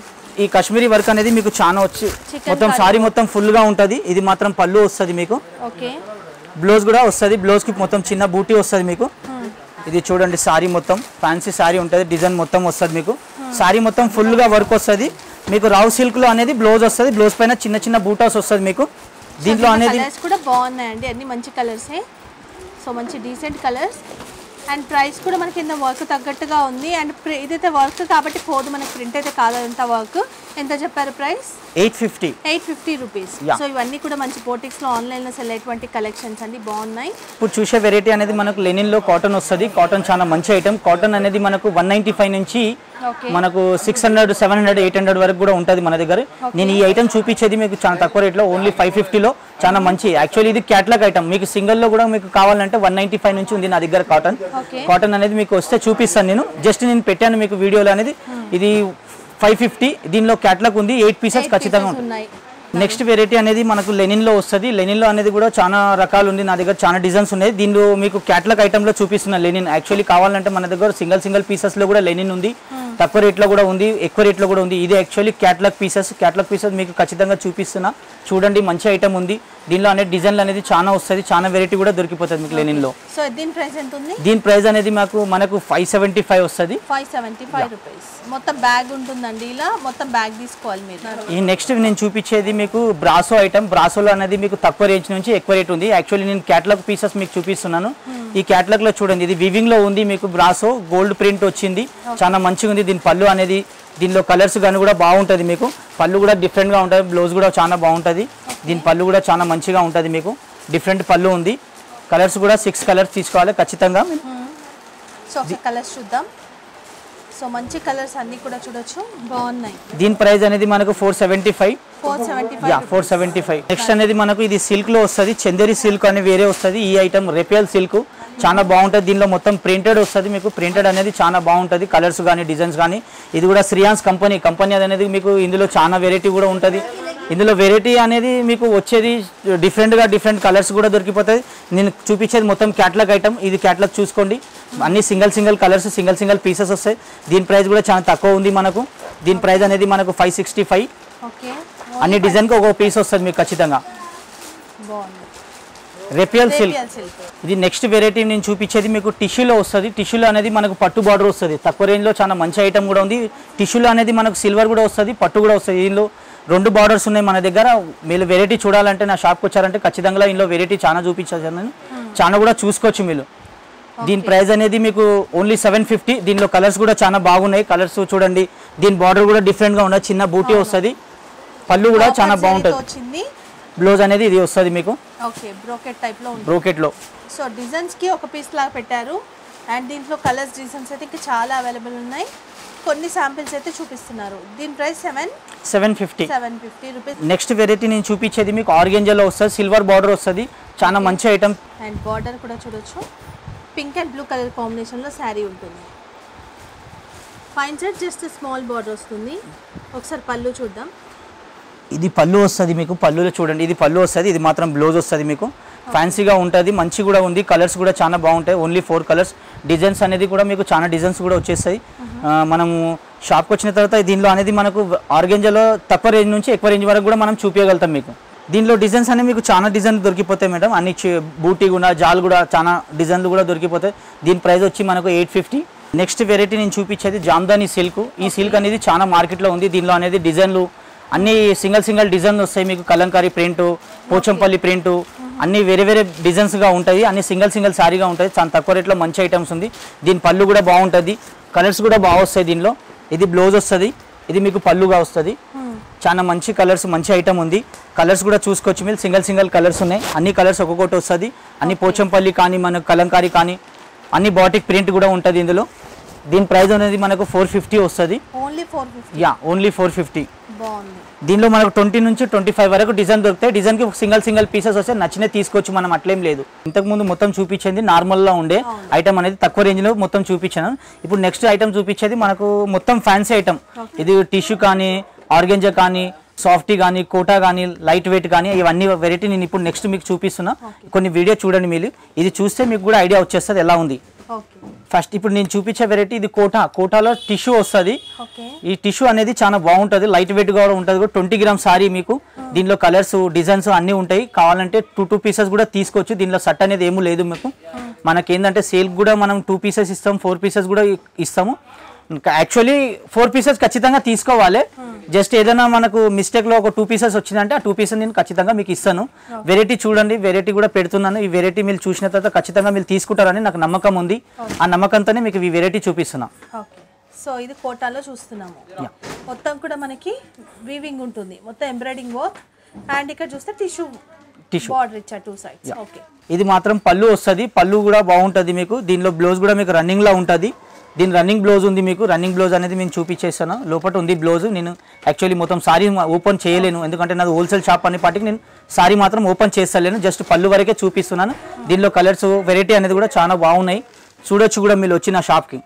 Speaker 1: ఈ కాశ్మీరీ వర్క్ అనేది మీకు చాలా వచ్చి
Speaker 2: Chicken
Speaker 1: మొత్తం
Speaker 2: curry.
Speaker 1: సారీ మొత్తం ఫుల్ గా ఉంటుంది ఇది మాత్రం పళ్ళు వస్తుంది మీకు
Speaker 2: ఓకే
Speaker 1: బ్లౌజ్ కూడా వస్తుంది బ్లౌజ్కి మొత్తం చిన్న బూటీ వస్తుంది మీకు ఇది చూడండి సారీ మొత్తం ఫ్యాన్సీ సారీ ఉంటుంది డిజైన్ మొత్తం వస్తుంది మీకు సారీ మొత్తం ఫుల్గా వర్క్ వస్తుంది మీకు రావు సిల్క్లో అనేది బ్లౌజ్ వస్తుంది బ్లౌజ్ పైన చిన్న చిన్న బూటాస్ వస్తుంది మీకు దీంట్లో అనేది
Speaker 2: కలర్స్ కూడా బాగున్నాయండి అన్ని మంచి కలర్సే సో మంచి డీసెంట్ కలర్స్ అండ్ ప్రైస్ కూడా మనకి కింద వర్క్ తగ్గట్టుగా ఉంది అండ్ ప్రి- ఇదైతే వర్క్ కాబట్టి పోదు మనకి ప్రింట్ అయితే కాదు అంత వర్క్ ఎంత చెప్పారు price
Speaker 1: eight fifty
Speaker 2: eight fifty rupees
Speaker 1: Yeah.
Speaker 2: So ఇవన్నీ కూడా మంచి బోటిక్స్లో ఆన్లైన్లో సెల్ అయ్యేటువంటి కలెక్షన్స్ అండి బాగున్నాయి
Speaker 1: ఇప్పుడు చూసే వెరైటీ అనేది మనకు లెనిన్లో కాటన్ వస్తుంది కాటన్ చాలా మంచి ఐటమ్ కాటన్ అనేది మనకు వన్ నైంటీ ఫైవ్ నుంచి
Speaker 2: ఓకే
Speaker 1: మనకు six hundred seven hundred eight hundred వరకు కూడా ఉంటుంది మన దగ్గర నేను ఈ ఐటమ్ చూపించేది మీకు చాలా తక్కువ రేట్లో ఓన్లీ ఫైవ్ ఫిఫ్టీలో చాలా మంచి యాక్చువల్లీ ఇది క్యాట్లాగ్ ఐటమ్ మీకు సింగిల్లో కూడా మీకు కావాలంటే వన్ నైంటీ ఫైవ్ నుంచి ఉంది నా దగ్గర కాటన్
Speaker 2: ఓకే
Speaker 1: కాటన్ అనేది మీకు వస్తే చూపిస్తాను నేను జస్ట్ నేను పెట్టాను మీకు వీడియోలో అనేది ఇది ఫైవ్ ఫిఫ్టీ దీనిలో క్యాట్లాగ్ ఉంది ఎయిట్ పీసెస్
Speaker 2: Eight
Speaker 1: ఖచ్చితంగా
Speaker 2: pieces
Speaker 1: ఉంటుంది
Speaker 2: ఉన్నాయి
Speaker 1: నెక్స్ట్ వెరైటీ అనేది మనకు లెనిన్లో వస్తుంది లెనిన్లో అనేది కూడా చాలా రకాలు ఉంది నా దగ్గర చాలా డిజైన్స్ ఉన్నాయి దీనిలో మీకు క్యాట్లాగ్ ఐటెంలో చూపిస్తున్న లెనిన్ యాక్చువల్లీ కావాలంటే మన దగ్గర సింగిల్ సింగిల్ పీసెస్లో కూడా లెనిన్ ఉంది తక్కువ రేట్లో కూడా ఉంది ఎక్కువ రేట్లో కూడా ఉంది ఇది actually catalogue pieces catalogue pieces మీకు ఖచ్చితంగా చూపిస్తున్నా చూడండి మంచి ఐటమ్ ఉంది దీనిలో అనేది డిజైన్లు అనేది చాలా వస్తుంది చాలా వెరైటీ కూడా దొరికిపోతుంది మీకు లెనిన్లో
Speaker 2: సో దీని ప్రైస్ ఎంత ఉంది
Speaker 1: దీని ప్రైస్ అనేది మాకు మనకు ఫైవ్ సెవెంటీ ఫైవ్ వస్తుంది
Speaker 2: ఫైవ్ సెవెంటీ ఫైవ్ రూపీస్ మొత్తం బ్యాగ్ ఉంటుందండి ఇలా మొత్తం బ్యాగ్ తీసుకోవాలి మీరు
Speaker 1: ఈ నెక్స్ట్ నేను చూపించేది మీకు బ్రాసో ఐటమ్ బ్రాసోలో అనేది మీకు తక్కువ రేంజ్ నుంచి ఎక్కువ రేట్ ఉంది యాక్చువల్లీ నేను క్యాటలాగ్ పీసెస్ మీకు చూపిస్తున్నాను ఈ క్యాటలాగ్ లో చూడండి ఇది వివింగ్ లో ఉంది మీకు బ్రాసో గోల్డ్ ప్రింట్ వచ్చింది చాలా మంచిగా ఉంది దీని పళ్ళు అనేది దీనిలో కలర్స్ కానీ కూడా బాగుంటుంది మీకు పళ్ళు కూడా different గా ఉంటుంది బ్లౌజ్ కూడా చాలా బాగుంటుంది దీని పళ్ళు కూడా చాలా మంచిగా ఉంటుంది మీకు డిఫరెంట్ పళ్ళు ఉంది కలర్స్ కూడా సిక్స్ కలర్స్ తీసుకోవాలి ఖచ్చితంగా
Speaker 2: సో ఒకసారి కలర్స్ చూద్దాం సో మంచి కలర్స్ అన్ని కూడా చూడొచ్చు బాగున్నాయి
Speaker 1: దీని ప్రైస్ అనేది మనకు four seventy five
Speaker 2: four seventy
Speaker 1: yeah
Speaker 2: five
Speaker 1: four seventy five next అనేది మనకు ఇది సిల్క్ లో వస్తుంది చందేరి సిల్క్ అని వేరే వస్తుంది ఈ ఐటమ్ రెపియల్ సిల్క్ చాలా బాగుంటుంది దీనిలో మొత్తం ప్రింటెడ్ వస్తుంది మీకు ప్రింటెడ్ అనేది చాలా బాగుంటుంది కలర్స్ కానీ డిజైన్స్ కానీ ఇది కూడా శ్రీయాన్స్ కంపెనీ కంపెనీ అనేది మీకు ఇందులో చాలా వెరైటీ కూడా ఉంటుంది ఇందులో వెరైటీ అనేది మీకు వచ్చేది డిఫరెంట్గా డిఫరెంట్ కలర్స్ కూడా దొరికిపోతాయి నేను చూపించేది మొత్తం క్యాట్లాగ్ ఐటమ్ ఇది క్యాట్లాగ్ చూసుకోండి అన్ని single single colours single single pieces వస్తాయి దీని ప్రైస్ కూడా చాలా తక్కువ ఉంది మనకు దీని ప్రైస్ అనేది మనకు ఫైవ్ సిక్స్టీ ఫైవ్
Speaker 2: ఓకే
Speaker 1: అన్ని డిజైన్కి ఒక పీస్ వస్తుంది మీకు ఖచ్చితంగా
Speaker 2: బాగుంది
Speaker 1: రెపియల్ సిల్క్
Speaker 2: రేపియల్ సిల్క్
Speaker 1: ఇది నెక్స్ట్ వెరైటీ నేను చూపించేది మీకు టిష్యూలో వస్తుంది టిష్యూలో అనేది మనకు పట్టు బార్డర్ వస్తుంది తక్కువ రేంజ్లో చాలా మంచి ఐటమ్ కూడా ఉంది టిష్యూలో అనేది మనకు సిల్వర్ కూడా వస్తుంది పట్టు కూడా వస్తుంది దీనిలో రెండు బార్డర్స్ ఉన్నాయి మన దగ్గర మీరు వెరైటీ చూడాలంటే నా షాప్కి వచ్చారంటే ఖచ్చితంగా ఇందులో వెరైటీ చాలా చూపించాను నేను చాలా కూడా చూసుకోవచ్చు మీరు దీని ప్రైస్ అనేది మీకు ఓన్లీ సెవెన్ ఫిఫ్టీ దీనిలో కలర్స్ కూడా చాలా బాగున్నాయి కలర్స్ చూడంండి దీని బార్డర్ కూడా డిఫరెంట్గా ఉన్నది చిన్న బూటీ వస్తుంది పళ్ళు కూడా చాలా
Speaker 2: Copper జరీతో
Speaker 1: బాగుంటుంది
Speaker 2: వచ్చింది
Speaker 1: బ్లౌజ్ అనేది ఇది వస్తుంది మీకు
Speaker 2: ఓకే బ్రోకెట్ టైప్ లో ఉంది
Speaker 1: బ్రోకెట్లో
Speaker 2: సో డిజైన్స్ కి ఒక పీస్ లాగా పెట్టారు అండ్ దీంట్లో కలర్స్ డిజైన్స్ అయితే ఇంకా చాలా అవైలబుల్ ఉన్నాయి కొన్ని శాంపిల్స్ అయితే చూపిస్తున్నారు దీని price seven
Speaker 1: seven fifty
Speaker 2: seven fifty rupees
Speaker 1: next variety నేను చూపించేది మీకు ఆర్గెంజాలో వస్తుంది సిల్వర్ బార్డర్ వస్తుంది చాలా మంచి ఐటమ్
Speaker 2: అండ్ బార్డర్ కూడా చూడొచ్చు పింక్ అండ్ బ్లూ కలర్ కాంబినేషన్లో శారీ ఉంటుంది fine set just small border వస్తుంది ఒకసారి పళ్ళు చూద్దాం
Speaker 1: ఇది పళ్ళు వస్తుంది మీకు పళ్ళులో చూడండి ఇది పళ్ళు వస్తుంది ఇది మాత్రం బ్లౌజ్ వస్తుంది మీకు ఫ్యాన్సీగా ఉంటుంది మంచి కూడా ఉంది కలర్స్ కూడా చాలా బాగుంటాయి ఓన్లీ ఫోర్ కలర్స్ డిజైన్స్ అనేది కూడా మీకు చాలా డిజైన్స్ కూడా వచ్చేస్తాయి ఆ, మనము షాప్కి వచ్చిన తర్వాత దీనిలో అనేది మనకు ఆర్గెంజాలో తక్కువ రేంజ్ నుంచి ఎక్కువ రేంజ్ వరకు కూడా మనం చూపించగలుగుతాం మీకు దీనిలో డిజైన్స్ అనేవి మీకు చాలా డిజైన్ దొరికిపోతాయి మేడం అన్ని చి- బూటీ కూడా జాల్ కూడా చాలా డిజైన్లు కూడా దొరికిపోతాయి దీని ప్రైస్ వచ్చి మనకు ఎయిట్ ఫిఫ్టీ నెక్స్ట్ వెరైటీ నేను చూపించేది జామ్దాని సిల్క్ ఈ సిల్క్ అనేది చాలా మార్కెట్లో ఉంది దీనిలో అనేది డిజైన్లు అన్ని సింగిల్ సింగిల్ డిజైన్ వస్తాయి మీకు కలంకారీ ప్రింట్ పోచంపల్లి ప్రింట్ అన్ని వేరే వేరే డిజైన్స్గా ఉంటాయి అన్ని సింగిల్ సింగిల్ సారీగా ఉంటాయి చాలా తక్కువ రేట్లో మంచి ఐటమ్స్ ఉంది దీని పళ్ళు కూడా బాగుంటుంది కలర్స్ కూడా బాగా వస్తాయి దీనిలో ఇది బ్లౌజ్ వస్తుంది ఇది మీకు పళ్ళుగా వస్తుంది చాలా మంచి కలర్స్ మంచి ఐటమ్ ఉంది కలర్స్ కూడా చూసుకోవచ్చు మీరు సింగిల్ సింగిల్ కలర్స్ ఉన్నాయి అన్ని కలర్స్ ఒక్కొక్కటి వస్తుంది అన్ని పోచంపల్లి కానీ మనకు కలంకారీ కానీ అన్ని బాటిక్ ప్రింట్ కూడా ఉంటుంది ఇందులో దీని ప్రైస్ అనేది మనకు ఫోర్ ఫిఫ్టీ వస్తుంది
Speaker 2: only four fifty
Speaker 1: yeah only four fifty
Speaker 2: బాగుంది
Speaker 1: దీనిలో మనకు ట్వంటీ నుంచి ట్వంటీ ఫైవ్ వరకు డిజైన్ దొరుకుతాయి డిజైన్కి సింగిల్ సింగిల్ పీసెస్ వస్తే నచ్చినే తీసుకోవచ్చు మనం అట్లేం లేదు ఇంతకు ముందు మొత్తం చూపించింది నార్మల్గా ఉండే ఐటమ్ అనేది తక్కువ రేంజ్లో మొత్తం చూపించాను ఇప్పుడు నెక్స్ట్ ఐటమ్ చూపించేది మనకు మొత్తం ఫ్యాన్సీ ఐటమ్ ఇది టిష్యూ కానీ ఆర్గెంజా కానీ సాఫ్టీ కానీ కోటా కానీ లైట్ వెయిట్ కానీ ఇవన్నీ వెరైటీ నేను ఇప్పుడు నెక్స్ట్ మీకు చూపిస్తున్నా కొన్ని వీడియో చూడండి మీరు ఇది చూస్తే మీకు కూడా ఐడియా వచ్చేస్తుంది ఎలా ఉంది
Speaker 2: ఓకే
Speaker 1: ఫస్ట్ ఇప్పుడు నేను చూపించే వెరైటీ ఇది కోటా కోటాలో టిష్యూ వస్తుంది
Speaker 2: ఓకే
Speaker 1: ఈ టిష్యూ అనేది చాలా బాగుంటుంది లైట్ వెయిట్ గా కూడా ఉంటుంది ట్వంటీ గ్రామ్ సారీ మీకు దీనిలో కలర్స్ డిజైన్స్ అన్నీ ఉంటాయి కావాలంటే టూ టూ పీసెస్ కూడా తీసుకోవచ్చు దీనిలో సట్ అనేది ఏమీ లేదు మీకు మనకి ఏంటంటే సేల్ కూడా మనం టూ పీసెస్ ఇస్తాం ఫోర్ పీసెస్ కూడా ఇస్తాము యాక్చువల్లీ ఫోర్ పీసెస్ ఖచ్చితంగా తీసుకోవాలి జస్ట్ ఏదైనా మనకు మిస్టేక్ లో ఒక టూ పీసెస్ వచ్చిందంటే ఆ టూ పీసెస్ నేను ఖచ్చితంగా మీకు ఇస్తాను వెరైటీ చూడండి వెరైటీ కూడా పెడుతున్నాను ఈ వెరైటీ మీరు చూసిన తర్వాత ఖచ్చితంగా మీరు తీసుకుంటారని నాకు నమ్మకం ఉంది ఆ నమ్మకంతోనే మీకు ఈ వెరైటీ చూపిస్తున్నా
Speaker 2: ఓకే సో ఇది కోటాలో చూస్తున్నాము మొత్తం కూడా మనకి వీవింగ్ ఉంటుంది మొత్తం ఎంబ్రాయిడింగ్ వర్క్ అండ్ ఇక్కడ చూస్తే టిష్యూ
Speaker 1: Tissue.
Speaker 2: బార్డర్ ఇచ్చా టూ సైడ్స్ ఓకే
Speaker 1: ఇది మాత్రం పళ్ళు వస్తుంది పళ్ళు కూడా బాగుంటుంది మీకు దీనిలో బ్లౌజ్ కూడా మీకు రన్నింగ్ లా ఉంటుంది దీని రన్నింగ్ బ్లౌజ్ ఉంది మీకు రన్నింగ్ బ్లౌజ్ అనేది నేను చూపించేస్తాను లోపల ఉంది బ్లౌజ్ నేను యాక్చువల్లీ మొత్తం సారీ ఓపెన్ చేయలేను ఎందుకంటే నాది హోల్సేల్ షాప్ అనే పాటికి నేను సారీ మాత్రం ఓపెన్ చేస్తలేను జస్ట్ పళ్ళు వరకే చూపిస్తున్నాను దీనిలో కలర్స్ వెరైటీ అనేది కూడా చాలా బాగున్నాయి చూడొచ్చు కూడా మీరు వచ్చి నా షాప్కి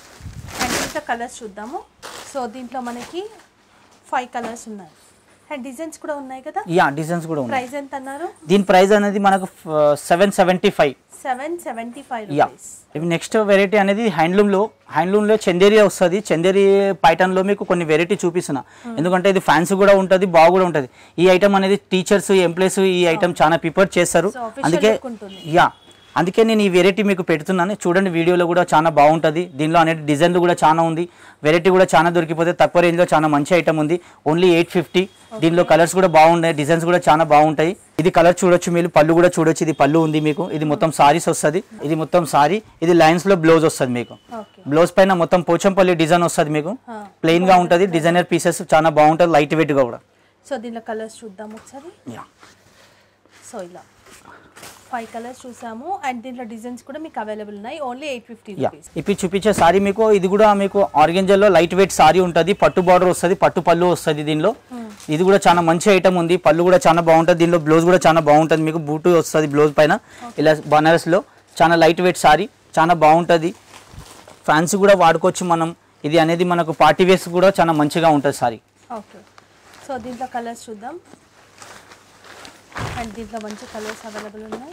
Speaker 2: అండ్ ఇంకా కలర్స్ చూద్దాము సో దీంట్లో మనకి ఫైవ్ కలర్స్ ఉన్నాయి అండ్ డిజైన్స్ కూడా ఉన్నాయి కదా
Speaker 1: యా డిజైన్స్ కూడా ఉన్నాయి
Speaker 2: ప్రైస్ ఎంత అన్నారు
Speaker 1: దీని ప్రైస్ అనేది మనకు seven seventy five
Speaker 2: seven seventy five
Speaker 1: yeah
Speaker 2: rupees
Speaker 1: ఇవి నెక్స్ట్ వెరైటీ అనేది హ్యాండ్లూమ్లో హ్యాండ్లూమ్లో చందేరి వస్తుంది చందేరి పైటన్లో మీకు కొన్ని వెరైటీ చూపిస్తున్నా ఎందుకంటే ఇది ఫ్యాన్స్ కూడా ఉంటుంది బాగా కూడా ఉంటుంది ఈ ఐటమ్ అనేది టీచర్స్ ఎంప్లాయీస్ ఈ ఐటమ్ చాలా ప్రిపేర్ చేస్తారు
Speaker 2: So, official
Speaker 1: అందుకే
Speaker 2: look ఉంటుంది.
Speaker 1: యా అందుకే నేను ఈ వెరైటీ మీకు పెడుతున్నాను చూడండి వీడియోలో కూడా చాలా బాగుంటుంది దీనిలో అనేది డిజైన్లు కూడా చాలా ఉంది వెరైటీ కూడా చాలా దొరికిపోతే తక్కువ రేంజ్లో చాలా మంచి ఐటమ్ ఉంది ఓన్లీ ఎయిట్ ఫిఫ్టీ దీనిలో కలర్స్ కూడా బాగున్నాయి డిజైన్స్ కూడా చాలా బాగుంటాయి ఇది కలర్ చూడొచ్చు మీరు పళ్ళు కూడా చూడొచ్చు ఇది పళ్ళు ఉంది మీకు ఇది మొత్తం సారీస్ వస్తుంది ఇది మొత్తం సారీ ఇది లైన్స్ లో బ్లౌజ్ వస్తుంది మీకు
Speaker 2: ఓకే
Speaker 1: బ్లౌజ్ పైన మొత్తం పోచంపల్లి డిజైన్ వస్తుంది మీకు ప్లెయిన్ గా ఉంటుంది డిజైనర్ పీసెస్ చాలా బాగుంటుంది లైట్ వెయిట్ గా కూడా
Speaker 2: సో దీంట్లో కలర్స్ చూద్దాం ఒకసారి
Speaker 1: యా
Speaker 2: సో ఇలా ఫైవ్ కలర్స్ చూసాము అండ్ దీంట్లో డిజైన్స్ కూడా మీకు అవైలబుల్ ఉన్నాయి only eight fifty
Speaker 1: yeah
Speaker 2: rupees
Speaker 1: ఇప్పుడు చూపించే సారీ మీకు ఇది కూడా మీకు ఆర్గెంజల్లో లైట్ వెయిట్ సారీ ఉంటుంది పట్టు బార్డర్ వస్తుంది పట్టు పళ్ళు వస్తుంది దీనిలో ఇది కూడా చాలా మంచి ఐటమ్ ఉంది పళ్ళు కూడా చాలా బాగుంటుంది దీనిలో బ్లౌజ్ కూడా చాలా బాగుంటుంది మీకు బూటు వస్తుంది బ్లౌజ్ పైన ఇలా బనారస్లో చాలా లైట్ వెయిట్ సారీ చాలా బాగుంటుంది ఫ్యాన్స్ కూడా వాడుకోవచ్చు మనం ఇది అనేది మనకు పార్టీ వేస్ కూడా చాలా మంచిగా ఉంటుంది సారీ
Speaker 2: ఓకే సో దీంట్లో కలర్స్ చూద్దాం అండ్ దీంట్లో మంచి కలర్స్ అవైలబుల్ ఉన్నాయి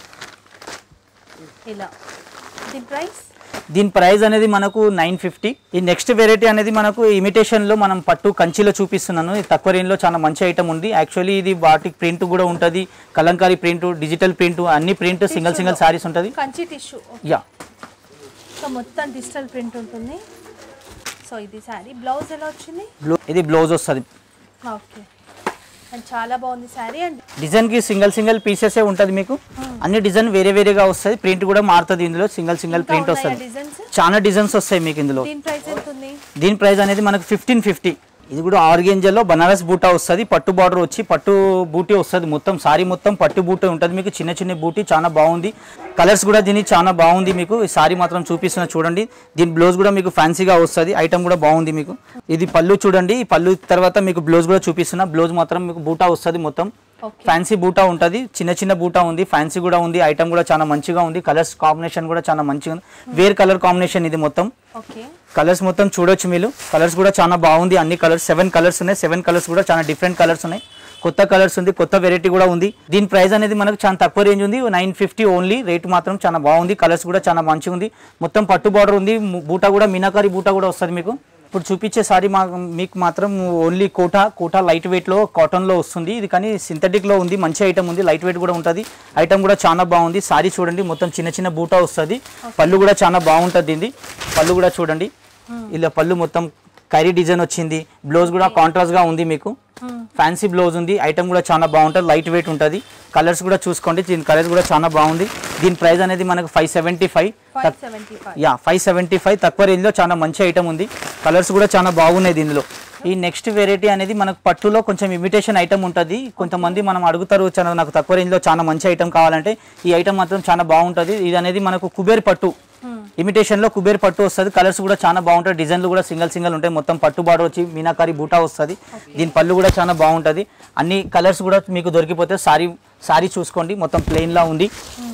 Speaker 2: ఇలా దీని ప్రైస్
Speaker 1: దీని ప్రైస్ అనేది మనకు నైన్ ఫిఫ్టీ ఈ నెక్స్ట్ వెరైటీ అనేది మనకు ఇమిటేషన్ లో మనం పట్టు కంచిలో చూపిస్తున్నాను ఇది తక్కువ రేంజ్ లో చాలా మంచి ఐటమ్ ఉంది యాక్చువల్లీ ఇది వాటికి ప్రింట్ కూడా ఉంటుంది కలంకారీ ప్రింట్ డిజిటల్ ప్రింట్ అన్ని ప్రింట్ సింగిల్ సింగిల్ సారీస్ ఉంటుంది
Speaker 2: కంచి టిష్యూ
Speaker 1: యా
Speaker 2: సో మొత్తం డిజిటల్ ప్రింట్ ఉంటుంది సో ఇది శారీ బ్లౌజ్ ఎలా వచ్చింది
Speaker 1: బ్లూ ఇది బ్లౌజ్ వస్తుంది
Speaker 2: ఓకే అండ్ చాలా బాగుంది శారీ అండ్
Speaker 1: డిజైన్ కి సింగిల్ సింగిల్ పీసెస్ ఉంటుంది మీకు అన్ని డిజైన్ వేరే వేరేగా వస్తుంది ప్రింట్ కూడా మారుతుంది ఇందులో సింగిల్ సింగిల్
Speaker 2: ఇంకా
Speaker 1: ప్రింట్
Speaker 2: ఉన్నాయా
Speaker 1: వస్తుంది
Speaker 2: డిజైన్స్
Speaker 1: చాలా డిజైన్స్ వస్తాయి మీకు ఇందులో
Speaker 2: దీని ప్రైస్ ఎంత ఉంది
Speaker 1: దీని ప్రైస్ అనేది మనకు ఫిఫ్టీన్ ఫిఫ్టీ ఇది కూడా ఆర్గెంజల్లో బనారస్ బూటా వస్తుంది పట్టు బార్డర్ వచ్చి పట్టు బూటీ వస్తుంది మొత్తం సారీ మొత్తం పట్టు బూటీ ఉంటుంది మీకు చిన్న చిన్న బూటీ చాలా బాగుంది కలర్స్ కూడా దీని చాలా బాగుంది మీకు ఈ సారీ మాత్రం చూపిస్తున్నా చూడండి దీని బ్లౌజ్ కూడా మీకు ఫ్యాన్సీగా వస్తుంది ఐటమ్ కూడా బాగుంది మీకు ఇది పళ్ళు చూడండి ఈ పళ్ళు తర్వాత మీకు బ్లౌజ్ కూడా చూపిస్తున్నా బ్లౌజ్ మాత్రం మీకు బూటా వస్తుంది మొత్తం ఫ్యాన్సీ బూటా ఉంటుంది చిన్న చిన్న బూటా ఉంది ఫ్యాన్సీ కూడా ఉంది ఐటమ్ కూడా చాలా మంచిగా ఉంది కలర్స్ కాంబినేషన్ కూడా చాలా మంచిగా ఉంది వేర్ కలర్ కాంబినేషన్ ఇది మొత్తం
Speaker 2: ఓకే
Speaker 1: కలర్స్ మొత్తం చూడొచ్చు మీరు కలర్స్ కూడా చాలా బాగుంది అన్ని కలర్స్ సెవెన్ కలర్స్ ఉన్నాయి సెవెన్ కలర్స్ కూడా చాలా డిఫరెంట్ కలర్స్ ఉన్నాయి కొత్త కలర్స్ ఉంది కొత్త వెరైటీ కూడా ఉంది దీని ప్రైస్ అనేది మనకు చాలా తక్కువ రేంజ్ ఉంది నైన్ ఫిఫ్టీ ఓన్లీ రేట్ మాత్రం చాలా బాగుంది కలర్స్ కూడా చాలా మంచిగా ఉంది మొత్తం పట్టు బార్డర్ ఉంది ము- బూటా కూడా మీనాకారి బూటా కూడా వస్తుంది మీకు ఇప్పుడు చూపించే సారీ మా మీకు మాత్రం ఓన్లీ కోటా కోటా లైట్ వెయిట్లో కాటన్లో వస్తుంది ఇది కానీ సింథటిక్లో ఉంది మంచి ఐటమ్ ఉంది లైట్ వెయిట్ కూడా ఉంటుంది ఐటమ్ కూడా చాలా బాగుంది సారీ చూడండి మొత్తం చిన్న చిన్న బూటా వస్తుంది పళ్ళు కూడా చాలా బాగుంటుంది దీన్ని పళ్ళు కూడా చూడండి ఇలా పళ్ళు మొత్తం కైరీ డిజైన్ వచ్చింది బ్లౌజ్ కూడా కాంట్రాస్ట్ గా ఉంది మీకు ఫ్యాన్సీ బ్లౌజ్ ఉంది ఐటమ్ కూడా చాలా బాగుంటుంది లైట్ వెయిట్ ఉంటుంది కలర్స్ కూడా చూసుకోండి దీని కలర్స్ కూడా చాలా బాగుంది దీని ప్రైస్ అనేది మనకు five seventy five
Speaker 2: five seventy five
Speaker 1: yeah five seventy five తక్కువ రేంజ్లో చాలా మంచి ఐటమ్ ఉంది కలర్స్ కూడా చాలా బాగున్నాయి దీనిలో ఈ నెక్స్ట్ వెరైటీ అనేది మనకు పట్టులో కొంచెం ఇమిటేషన్ ఐటమ్ ఉంటుంది కొంతమంది మనం అడుగుతారు చాలా నాకు తక్కువ రేంజ్లో చాలా మంచి ఐటమ్ కావాలంటే ఈ ఐటమ్ మాత్రం చాలా బాగుంటుంది ఇది అనేది మనకు కుబేర్ పట్టు ఇమిటేషన్ లో కుబేర్ పట్టు వస్తుంది కలర్స్ కూడా చాలా బాగుంటాయి డిజైన్లు కూడా సింగల్ సింగల్ ఉంటాయి మొత్తం పట్టు బార్డర్ వచ్చి మీనాకారి బూటా వస్తుంది దీని పళ్ళు కూడా చాలా బాగుంటుంది అన్ని కలర్స్ కూడా మీకు దొరికిపోతే సారీ సారీ చూసుకోండి మొత్తం ప్లెయిన్ లా ఉంది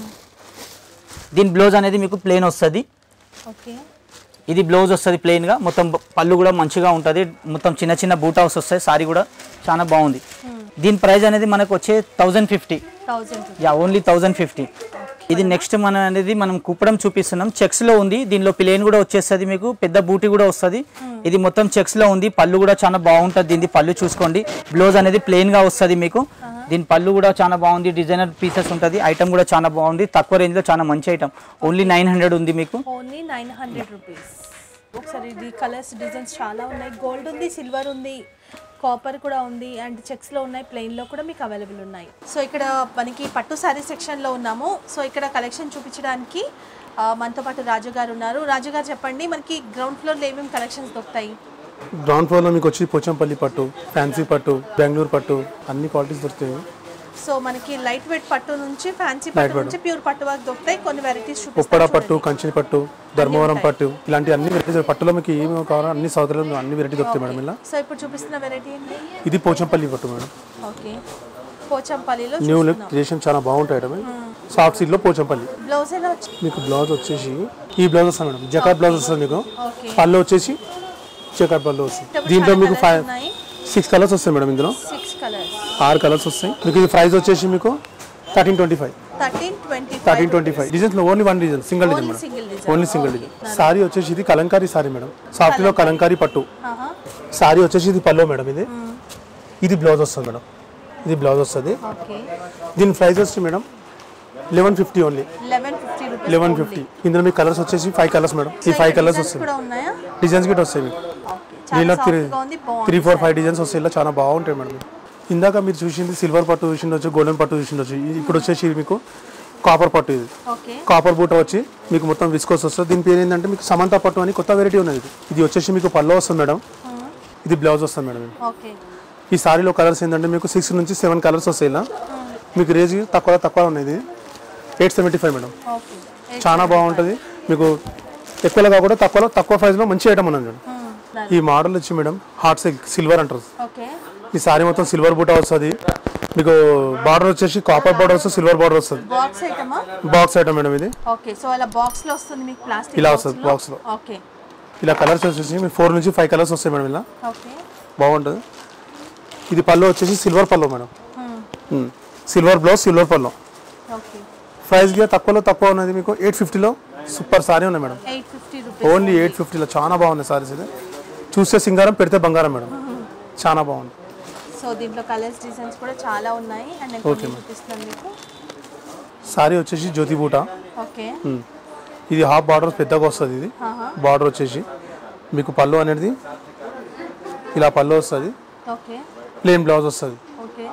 Speaker 1: దీని బ్లౌజ్ అనేది మీకు ప్లెయిన్ వస్తుంది
Speaker 2: ఓకే
Speaker 1: ఇది బ్లౌజ్ వస్తుంది ప్లెయిన్ గా మొత్తం బ- పళ్ళు కూడా మంచిగా ఉంటుంది మొత్తం చిన్న చిన్న బూటాస్ వస్తాయి సారీ కూడా చాలా బాగుంది దీని ప్రైస్ అనేది మనకు వచ్చే thousand fifty
Speaker 2: thousand
Speaker 1: yeah only thousand fifty ఇది నెక్స్ట్ మన అనేది మనం కుప్పడం చూపిస్తున్నాం చెక్స్ లో ఉంది దీనిలో ప్లేన్ కూడా వచ్చేస్తుంది మీకు పెద్ద బూటీ కూడా వస్తుంది ఇది మొత్తం చెక్స్ లో ఉంది పళ్ళు కూడా చాలా బాగుంటుంది దీని పళ్ళు చూసుకోండి బ్లౌజ్ అనేది ప్లేన్ గా వస్తుంది మీకు దీని పళ్ళు కూడా చాలా బాగుంది డిజైనర్ పీసెస్ ఉంటుంది ఐటమ్ కూడా చాలా బాగుంది తక్కువ రేంజ్ లో చాలా మంచి ఐటమ్ ఓన్లీ నైన్ హండ్రెడ్ ఉంది మీకు
Speaker 2: ఓన్లీ నైన్ హండ్రెడ్ రూపీస్ ఒకసారి ఇది కలర్స్ డిజైన్స్ చాలా ఉన్నాయి గోల్డ్ ఉంది సిల్వర్ ఉంది కాపర్ కూడా ఉంది అండ్ చెక్స్లో ఉన్నాయి ప్లెయిన్లో కూడా మీకు అవైలబుల్ ఉన్నాయి సో ఇక్కడ మనకి పట్టు శారీ సెక్షన్లో ఉన్నాము సో ఇక్కడ కలెక్షన్ చూపించడానికి ఆ, మనతో పాటు రాజు గారు ఉన్నారు రాజు గారు చెప్పండి మనకి గ్రౌండ్ ఫ్లోర్లో ఏమేమి కలెక్షన్స్ దొరుకుతాయి
Speaker 3: గ్రౌండ్ ఫ్లోర్లో మీకు వచ్చి పోచంపల్లి పట్టు ఫ్యాన్సీ పట్టు బెంగళూరు పట్టు అన్ని క్వాలిటీస్ దొరుకుతాయి
Speaker 2: సో మనకి లైట్ వెయిట్ పట్టు నుంచి ఫ్యాన్సీ పట్టు నుంచి ప్యూర్ పట్టు వరకు దొరుకుతాయి కొన్ని వెరైటీస్
Speaker 3: ఉప్పడ
Speaker 2: చూపిస్తాను
Speaker 3: పట్టు కంచి పట్టు ధర్మవరం పట్టు ఇలాంటి అన్ని వెరైటీస్ పట్టులో మీకు ఏమేమి కావాలో అన్ని సౌకర్యాలు అన్ని వెరైటీ దొరుకుతాయి మేడం ఇలా
Speaker 2: సో ఇప్పుడు చూపిస్తున్న వెరైటీ ఏంటి
Speaker 3: ఇది పోచంపల్లి పట్టు మేడం
Speaker 2: ఓకే పోచంపల్లిలో
Speaker 3: న్యూ లుక్ క్రియేషన్ చాలా బాగుంటాయి మేడం సాఫ్ట్ సిల్క్లో పోచంపల్లి
Speaker 2: బ్లౌజ్ ఎలా వచ్చి
Speaker 3: మీకు బ్లౌజ్ వచ్చేసి ఈ బ్లౌజ్ వస్తుంది మేడం జకాట్ బ్లౌజ్ వస్తుంది మీకు
Speaker 2: ఓకే
Speaker 3: పళ్ళు వచ్చేసి జకాట్ పళ్ళు వస్తుంది దీంట్లో మీకు ఫైవ్
Speaker 2: ఉన్నాయి
Speaker 3: సిక్స్ కలర్స్ వస్తాయి మేడం ఇందులో
Speaker 2: సిక్స్ కలర్స్
Speaker 3: ఆరు కలర్స్ వస్తాయి మీకు ఇది ప్రైస్ వచ్చేసి మీకు thirteen twenty five
Speaker 2: thirteen twenty
Speaker 3: thirteen twenty five designs లో only one design single design
Speaker 2: Only
Speaker 3: madam
Speaker 2: single design.
Speaker 3: Only single design sari వచ్చేసి ఇది కలంకారీ సారీ మేడం సాఫ్ట్ లో కలంకారీ పట్టు సారీ వచ్చేసి ఇది పల్లో మేడం ఇది ఇది బ్లౌజ్ వస్తుంది మేడం ఇది బ్లౌజ్ వస్తుంది
Speaker 2: ఓకే
Speaker 3: దీని ప్రైస్ వచ్చి madam eleven fifty only
Speaker 2: eleven fifty rupees
Speaker 3: eleven fifty ఇందులో మీకు కలర్స్ వచ్చేసి ఫైవ్ కలర్స్ మేడం ఈ ఫైవ్ కలర్స్ వస్తాయి
Speaker 2: కూడా ఉన్నాయా
Speaker 3: డిజైన్స్ గిట్ వస్తాయి మీకు
Speaker 2: ఓకే
Speaker 3: దీనిలో
Speaker 2: చాలా
Speaker 3: త్రీ
Speaker 2: సాఫ్ట్ గా ఉంది బాగుంది
Speaker 3: త్రీ ఫోర్ ఫైవ్ డిజైన్స్ వస్తాయి ఇలా చాలా బాగుంటాయి మేడం ఇందాక మీరు చూసింది సిల్వర్ పట్టు చూసిండొచ్చు గోల్డెన్ పట్టు చూసిండొచ్చు ఇది ఇప్పుడు వచ్చేసి మీకు కాపర్ పట్టు ఇది
Speaker 2: ఓకే
Speaker 3: కాపర్ బూట వచ్చి మీకు మొత్తం విస్కోస్ వస్తుంది దీని పేరు ఏంటంటే మీకు సమంత పట్టు అని కొత్త వెరైటీ ఉన్నది ఇది. ఇది వచ్చేసి మీకు పల్లో వస్తుంది మేడం ఇది బ్లౌజ్ వస్తుంది మేడం
Speaker 2: ఓకే
Speaker 3: ఈ సారీలో కలర్స్ ఏంటంటే మీకు సిక్స్ నుంచి సెవెన్ కలర్స్ వస్తాయి ఇలా మీకు రేజ్ తక్కువ తక్కువ ఉన్నది eight seventy five madam
Speaker 2: okay
Speaker 3: చాలా బాగుంటుంది మీకు ఎక్కువలో కాకుండా తక్కువలో తక్కువ ప్రైస్లో మంచి ఐటమ్ ఉన్నది మేడం ఈ మోడల్ వచ్చి మేడం హార్ట్ సిల్క్ సిల్వర్ అంటారు
Speaker 2: ఓకే
Speaker 3: ఈ సారీ మొత్తం సిల్వర్ బూట వస్తుంది మీకు బార్డర్ వచ్చేసి కాపర్ బార్డర్ వస్తుంది సిల్వర్ బార్డర్ వస్తుంది
Speaker 2: బాక్స్ ఐటమా
Speaker 3: బాక్స్ ఐటమ్ మేడం ఇది
Speaker 2: ఓకే సో అలా బాక్స్ లో వస్తుంది మీకు ప్లాస్టిక్
Speaker 3: ఇలా వస్తుంది బాక్స్ లో
Speaker 2: ఓకే
Speaker 3: ఇలా కలర్స్ వచ్చేసి మీకు ఫోర్ నుంచి ఫైవ్ కలర్స్ వస్తాయి మేడం ఇలా
Speaker 2: ఓకే
Speaker 3: బాగుంటుంది ఇది పళ్ళు వచ్చేసి సిల్వర్ పళ్ళు మేడం సిల్వర్ బ్లౌజ్ సిల్వర్ పళ్ళు
Speaker 2: ఓకే
Speaker 3: ప్రైస్గా తక్కువలో తక్కువ ఉన్నది మీకు ఎయిట్ ఫిఫ్టీలో సూపర్ సారీ ఉన్నాయి madam
Speaker 2: eight fifty rupees
Speaker 3: only eight ఫిఫ్టీలో చాలా బాగున్నాయి సారీస్ ఇది చూస్తే సింగారం పెడితే బంగారం మేడం చాలా బాగుంది
Speaker 2: సో దీంట్లో కలర్స్ డిజైన్స్ కూడా చాలా ఉన్నాయి అండ్ నేను కొన్ని చూపిస్తున్నాను మీకు
Speaker 3: సారీ వచ్చేసి జ్యోతి బూట
Speaker 2: ఓకే
Speaker 3: ఉమ్. ఇది హాఫ్ బార్డర్ పెద్దగా వస్తుంది ఇది బార్డర్ వచ్చేసి మీకు పళ్ళు అనేది ఇలా పళ్ళు వస్తుంది
Speaker 2: ఓకే
Speaker 3: ప్లెయిన్ బ్లౌజ్ వస్తుంది
Speaker 2: ఓకే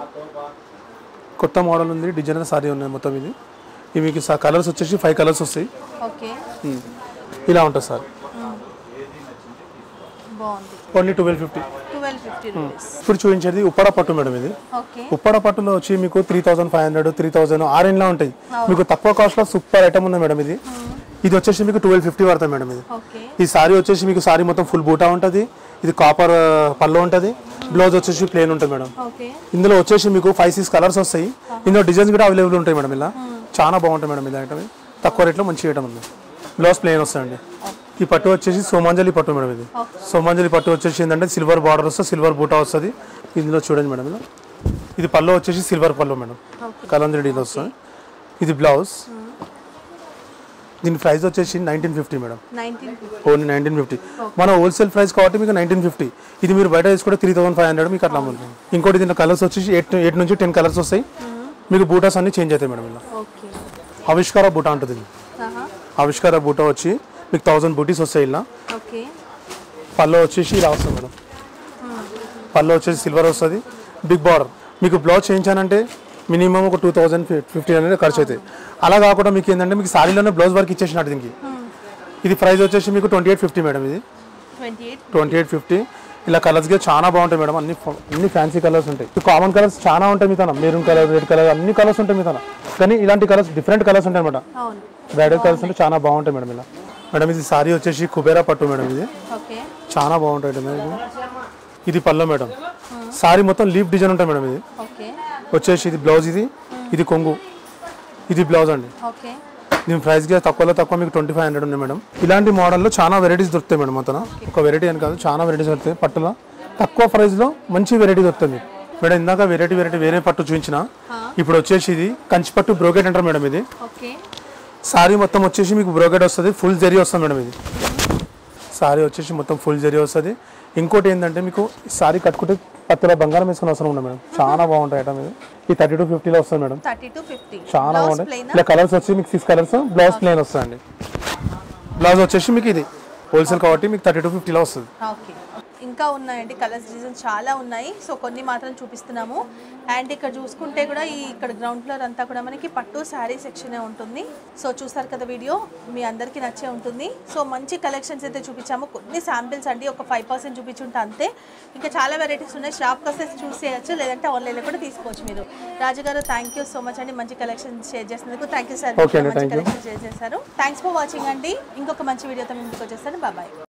Speaker 3: కొత్త మోడల్ ఉంది డిజైనర్ సారీ ఉన్నాయి మొత్తం ఇది ఇవి మీకు కలర్స్ వచ్చేసి ఫైవ్ కలర్స్ వస్తాయి
Speaker 2: ఓకే
Speaker 3: ఇలా ఉంటుంది సార్
Speaker 2: బాగుంది
Speaker 3: only twelve fifty
Speaker 2: twelve fifty rupees
Speaker 3: ఇప్పుడు చూపించేది ఉప్పడ పట్టు మేడం ఇది
Speaker 2: ఓకే
Speaker 3: ఉప్పడ పట్టులో వచ్చి మీకు three thousand five hundred three thousand ఆ రేంజ్లో ఉంటాయి మీకు తక్కువ కాస్ట్లో సూపర్ ఐటమ్ ఉంది మేడం ఇది ఇది వచ్చేసి మీకు ట్వెల్వ్ ఫిఫ్టీ పడుతుంది మేడం ఇది
Speaker 2: ఓకే
Speaker 3: ఈ సారీ వచ్చేసి మీకు సారీ మొత్తం ఫుల్ బూటా ఉంటుంది ఇది కాపర్ పళ్ళు ఉంటుంది బ్లౌజ్ వచ్చేసి ప్లేన్ ఉంటుంది మేడం
Speaker 2: ఓకే
Speaker 3: ఇందులో వచ్చేసి మీకు ఫైవ్ సిక్స్ కలర్స్ వస్తాయి ఇందులో డిజైన్స్ కూడా అవైలబుల్ ఉంటాయి మేడం ఇలా చాలా బాగుంటాయి మేడం ఇది ఐటమ్ తక్కువ రేట్లో మంచి ఐటమ్ ఉంది బ్లౌజ్ ప్లేన్ వస్తాయండి ఈ పట్టు వచ్చేసి సోమాంజలి పట్టు మేడం ఇది సోమాంజలి పట్టు వచ్చేసి ఏంటంటే సిల్వర్ బార్డర్ వస్తుంది సిల్వర్ బూటా వస్తుంది ఇందులో చూడండి మేడం ఇలా ఇది పళ్ళు వచ్చేసి సిల్వర్ పళ్ళు మేడం కలంజరి డీల్ వస్తుంది ఇది బ్లౌజ్ దీని ప్రైస్ వచ్చేసి nineteen fifty madam
Speaker 2: nineteen
Speaker 3: only nineteen fifty మన హోల్సేల్ ప్రైస్ కాబట్టి మీకు నైన్టీన్ ఫిఫ్టీ ఇది మీరు బయట తీసుకుంటే త్రీ థౌసండ్ ఫైవ్ హండ్రెడ్ మీకు అట్లా అమ్ముతుంది ఇంకోటి దీంట్లో కలర్స్ వచ్చేసి ఎయిట్ ఎయిట్ నుంచి టెన్ కలర్స్ వస్తాయి మీకు బూటాస్ అన్ని చేంజ్ అవుతాయి మేడం ఇలా
Speaker 2: ఓకే
Speaker 3: ఆవిష్కార బూటా ఉంటుంది ఇది. ఆవిష్కార బూటా వచ్చి మీకు థౌసండ్ బూటీస్ వస్తాయి ఇలా
Speaker 2: ఓకే
Speaker 3: పళ్ళు వచ్చేసి ఇలా వస్తుంది మేడం పళ్ళు వచ్చేసి సిల్వర్ వస్తుంది బిగ్ బార్డర్ మీకు బ్లౌజ్ చేయించానంటే మినిమం ఒక టూ థౌసండ్ ఫిఫ్టీన్ హండ్రెడ్ ఖర్చు అవుతాయి అలా కాకుండా మీకు ఏంటంటే మీకు సారీలోనే బ్లౌజ్ వర్క్ ఇచ్చేసినట్టు దీనికి ఇది ప్రైస్ వచ్చేసి మీకు ట్వంటీ ఎయిట్ ఫిఫ్టీ మేడం ఇది
Speaker 2: twenty eight
Speaker 3: twenty eight fifty ఇలా కలర్స్ గా చాలా బాగుంటాయి మేడం అన్ని ఫ- అన్ని ఫ్యాన్సీ కలర్స్ ఉంటాయి కామన్ కలర్స్ చాలా ఉంటాయి మీతన మెరూన్ కలర్ రెడ్ కలర్ అన్ని కలర్స్ ఉంటాయి మీతన కానీ ఇలాంటి కలర్స్ డిఫరెంట్ కలర్స్ ఉంటాయి మేడం
Speaker 2: అవును
Speaker 3: బ్రైడల్ కలర్స్ అంటే చాలా బాగుంటాయి మేడం ఇలా మేడం ఇది సారీ వచ్చేసి కుబేరా పట్టు మేడం ఇది
Speaker 2: ఓకే
Speaker 3: చాలా బాగుంటాయి మేడం ఇది ఇది పల్లో మేడం సారీ మొత్తం లీఫ్ డిజైన్ ఉంటాయి మేడం ఇది
Speaker 2: ఓకే
Speaker 3: వచ్చేసి ఇది బ్లౌజ్ ఇది ఇది కొంగు ఇది బ్లౌజ్ అండి
Speaker 2: ఓకే
Speaker 3: దీని ప్రైస్ గా తక్కువలో తక్కువ మీకు ట్వంటీ ఫైవ్ హండ్రెడ్ ఉంది మేడం ఇలాంటి మోడల్లో చాలా వెరైటీస్ దొరుకుతాయి మేడం మొత్తం ఒక వెరైటీ అని కాదు చాలా వెరైటీస్ దొరుకుతాయి పట్టులో తక్కువ ప్రైస్ లో మంచి వెరైటీ దొరుకుతుంది మీకు మేడం ఇందాక వెరైటీ వెరైటీ వేరే పట్టు చూపించిన ఇప్పుడు వచ్చేసి ఇది కంచి పట్టు బ్రోకెట్ అంటారు మేడం ఇది
Speaker 2: ఓకే
Speaker 3: సారీ మొత్తం వచ్చేసి మీకు బ్రోకెట్ వస్తుంది ఫుల్ జరీ వస్తుంది మేడం ఇది సారీ వచ్చేసి మొత్తం ఫుల్ జరీ వస్తుంది ఇంకోటి ఏంటంటే మీకు ఈ సారీ కట్టుకుంటే పత్తిలో బంగారం వేసుకునే అవసరం ఉండదు మేడం చాలా బాగుంటాయి ఐటమ్ ఇది ఈ థర్టీ టూ ఫిఫ్టీలో వస్తుంది మేడం
Speaker 2: థర్టీ టు ఫిఫ్టీ
Speaker 3: చాలా
Speaker 2: బ్లౌజ్
Speaker 3: బాగుంటాయి
Speaker 2: ప్లెయిన్
Speaker 3: ఇలా కలర్స్ వచ్చి మీకు సిక్స్ కలర్స్ బ్లౌజ్ ప్లేన్ వస్తుందండి బ్లౌజ్ వచ్చేసి మీకు ఇది హోల్సేల్ కాబట్టి మీకు థర్టీ టూ ఫిఫ్టీలో వస్తుంది
Speaker 2: ఓకే ఇంకా ఉన్నాయండి కలర్స్ డిజైన్స్ చాలా ఉన్నాయి సో కొన్ని మాత్రం చూపిస్తున్నాము అండ్ ఇక్కడ చూసుకుంటే కూడా ఈ ఇక్కడ గ్రౌండ్ ఫ్లోర్ అంతా కూడా మనకి పట్టు శారీ సెక్షనే ఉంటుంది సో చూసారు కదా వీడియో మీ అందరికీ నచ్చే ఉంటుంది సో మంచి కలెక్షన్స్ అయితే చూపించాము కొన్ని శాంపిల్స్ అండి ఒక ఫైవ్ పర్సెంట్ చూపించుంటే అంతే ఇంకా చాలా వెరైటీస్ ఉన్నాయి షాప్కి వస్తే చూసేయచ్చు లేదంటే ఆన్లైన్లో కూడా తీసుకోవచ్చు మీరు రాజు గారు థ్యాంక్ యూ సో మచ్ అండి మంచి కలెక్షన్ షేర్ చేసినందుకు థ్యాంక్ యూ సార్
Speaker 3: Okay అండి,
Speaker 2: మంచి
Speaker 3: thank you.
Speaker 2: కలెక్షన్ షేర్ చేశారు థ్యాంక్స్ ఫర్ వాచింగ్ అండి ఇంకొక మంచి వీడియోతో ముందుకు వచ్చేస్తాను బాబాయ్